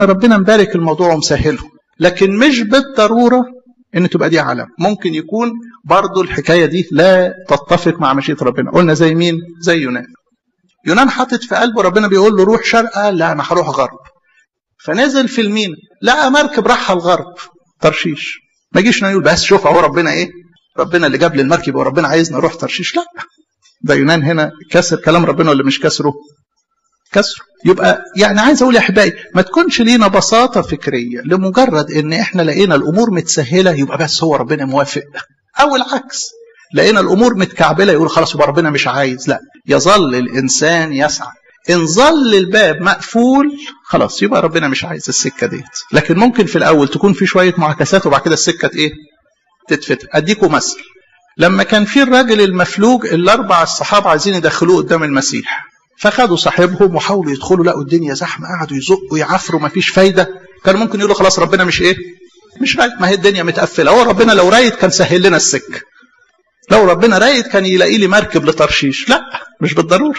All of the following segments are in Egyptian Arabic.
ربنا مبارك الموضوع ومسهله لكن مش بالضروره ان تبقى دي علم ممكن يكون برضو الحكايه دي لا تتفق مع مشيئه ربنا قلنا زي مين زي يونان يونان حاطط في قلبه ربنا بيقول له روح شرق لا انا هروح غرب فنزل في المينا لقى مركب راح الغرب ترشيش ما يجيش يقول بس شوف اهو ربنا ايه ربنا اللي جاب لي المركب وربنا عايزنا نروح ترشيش لا ده يونان هنا كسر كلام ربنا ولا مش كسره كسره يبقى يعني عايز اقول يا احبائي ما تكونش لينا بساطه فكريه لمجرد ان احنا لقينا الامور متسهله يبقى بس هو ربنا موافق او العكس لقينا الامور متكعبله يقول خلاص يبقى ربنا مش عايز لا يظل الانسان يسعى ان ظل الباب مقفول خلاص يبقى ربنا مش عايز السكه ديت لكن ممكن في الاول تكون في شويه معاكسات وبعد كده السكه ايه تتفتح اديكم مثل لما كان في الراجل المفلوج الاربع الصحابه عايزين يدخلوه قدام المسيح فخدوا صاحبهم وحاولوا يدخلوا لقوا الدنيا زحمه قعدوا يزقوا يعفروا ما فيش فايده كان ممكن يقولوا خلاص ربنا مش ايه مش رايد ما هي الدنيا متقفله هو ربنا لو رايد كان سهل لنا السكه لو ربنا رايد كان يلاقي لي مركب لترشيش لا مش بالضروره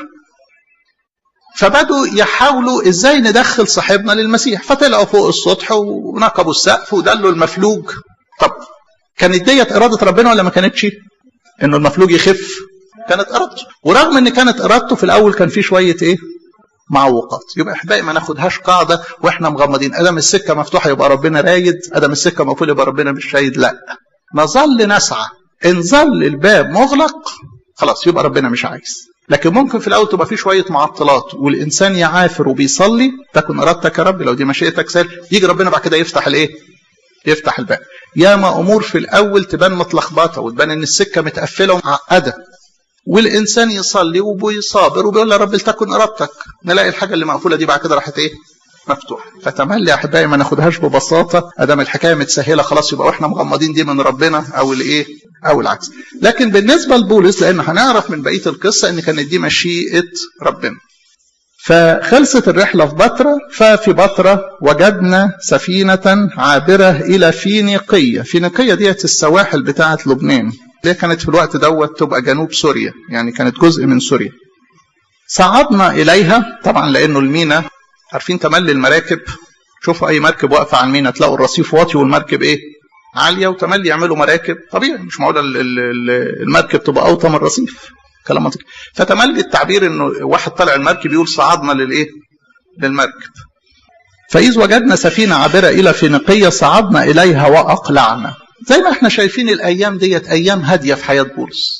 فبدوا يحاولوا ازاي ندخل صاحبنا للمسيح فطلعوا فوق السطح ونقبوا السقف ودلوا المفلوج طب كانت ديت اراده ربنا ولا ما كانتش انه المفلوج يخف كانت ارادته ورغم ان كانت ارادته في الاول كان في شويه ايه معوقات يبقى احبائي ما ناخدهاش قاعده واحنا مغمضين ادم السكه مفتوحه يبقى ربنا رايد ادم السكه مقفوله يبقى ربنا مش رايد لا نظل نسعى ان ظل الباب مغلق خلاص يبقى ربنا مش عايز لكن ممكن في الاول تبقى في شويه معطلات والانسان يعافر وبيصلي تكن ارادتك يا رب لو دي مشيئتك سهل يجي ربنا بعد كده يفتح الايه يفتح الباب ياما امور في الاول تبان متلخبطه وتبان ان السكه متقفله ومعقده والانسان يصلي وبيصابر وبيقول يا رب لتكن ارادتك نلاقي الحاجه اللي مقفوله دي بعد كده راحت ايه مفتوحه فتملي يا احبائي ما ناخدهاش ببساطه ادام الحكايه متسهله خلاص يبقى واحنا مغمضين دي من ربنا او الايه او العكس لكن بالنسبه لبولس لان هنعرف من بقيه القصه ان كانت دي مشيئه ربنا فخلصت الرحلة في بطرة ففي بطرة وجدنا سفينة عابرة إلى فينيقية فينيقية ديت السواحل بتاعة لبنان اللي كانت في الوقت دوت تبقى جنوب سوريا يعني كانت جزء من سوريا صعدنا إليها طبعا لأنه المينا عارفين تملي المراكب شوفوا أي مركب واقفة على المينا تلاقوا الرصيف واطي والمركب إيه عالية وتملي يعملوا مراكب طبيعي مش معقولة المركب تبقى أوطى من الرصيف كلام منطقي فتملي التعبير انه واحد طالع المركب يقول صعدنا للايه للمركب فإذ وجدنا سفينة عابرة إلى فينيقية صعدنا إليها وأقلعنا زي ما احنا شايفين الأيام ديت أيام هادية في حياة بولس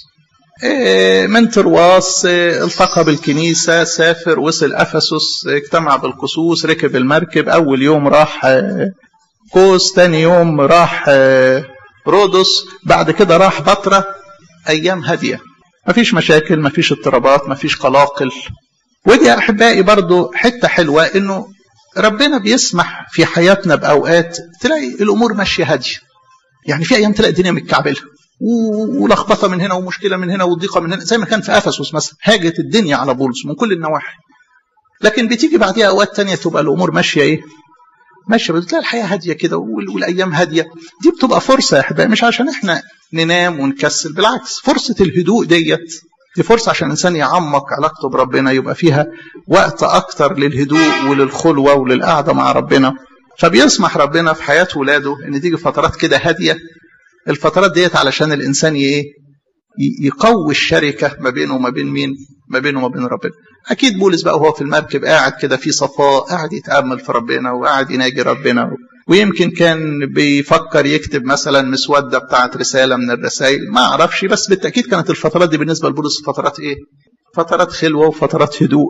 من ترواس التقى بالكنيسة سافر وصل أفسس اجتمع بالقصوص ركب المركب أول يوم راح كوس تاني يوم راح رودس بعد كده راح بطرة أيام هادية مفيش مشاكل مفيش اضطرابات مفيش قلاقل ودي يا احبائي برضو حته حلوه انه ربنا بيسمح في حياتنا باوقات تلاقي الامور ماشيه هاديه يعني في ايام تلاقي الدنيا متكعبله ولخبطه من هنا ومشكله من هنا وضيقه من هنا زي ما كان في افسس مثلا هاجت الدنيا على بولس من كل النواحي لكن بتيجي بعديها اوقات تانية تبقى الامور ماشيه ايه ماشيه بتلاقي الحياه هاديه كده والايام هاديه دي بتبقى فرصه يا احبائي مش عشان احنا ننام ونكسل بالعكس فرصه الهدوء ديت دي فرصه عشان الانسان يعمق علاقته بربنا يبقى فيها وقت اكتر للهدوء وللخلوه وللقعده مع ربنا فبيسمح ربنا في حياه ولاده ان تيجي فترات كده هاديه الفترات ديت علشان الانسان ايه يقوي الشركه ما بينه وما بين مين ما بينه وما بين ربنا اكيد بولس بقى وهو في المركب قاعد كده في صفاء قاعد يتامل في ربنا وقاعد يناجي ربنا ويمكن كان بيفكر يكتب مثلا مسوده بتاعت رساله من الرسائل ما اعرفش بس بالتاكيد كانت الفترات دي بالنسبه لبولس فترات ايه فترات خلوه وفترات هدوء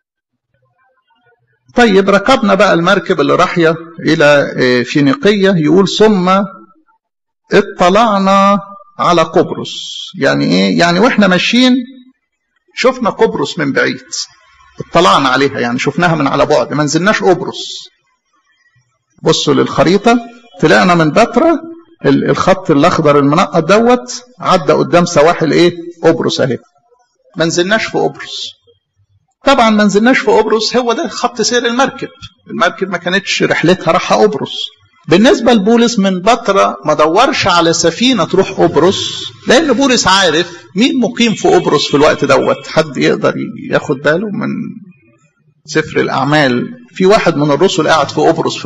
طيب ركبنا بقى المركب اللي راحيه الى فينيقيه يقول ثم اطلعنا على قبرص يعني ايه يعني واحنا ماشيين شفنا قبرص من بعيد اطلعنا عليها يعني شفناها من على بعد ما نزلناش قبرص بصوا للخريطة طلعنا من بترة الخط الأخضر المنقط دوت عدى قدام سواحل إيه؟ قبرص أهي ما نزلناش في قبرص طبعا ما نزلناش في قبرص هو ده خط سير المركب المركب ما كانتش رحلتها رايحة قبرص بالنسبة لبولس من بطرة ما دورش على سفينة تروح قبرص لأن بولس عارف مين مقيم في قبرص في الوقت دوت حد يقدر ياخد باله من سفر الأعمال في واحد من الرسل قاعد في قبرص في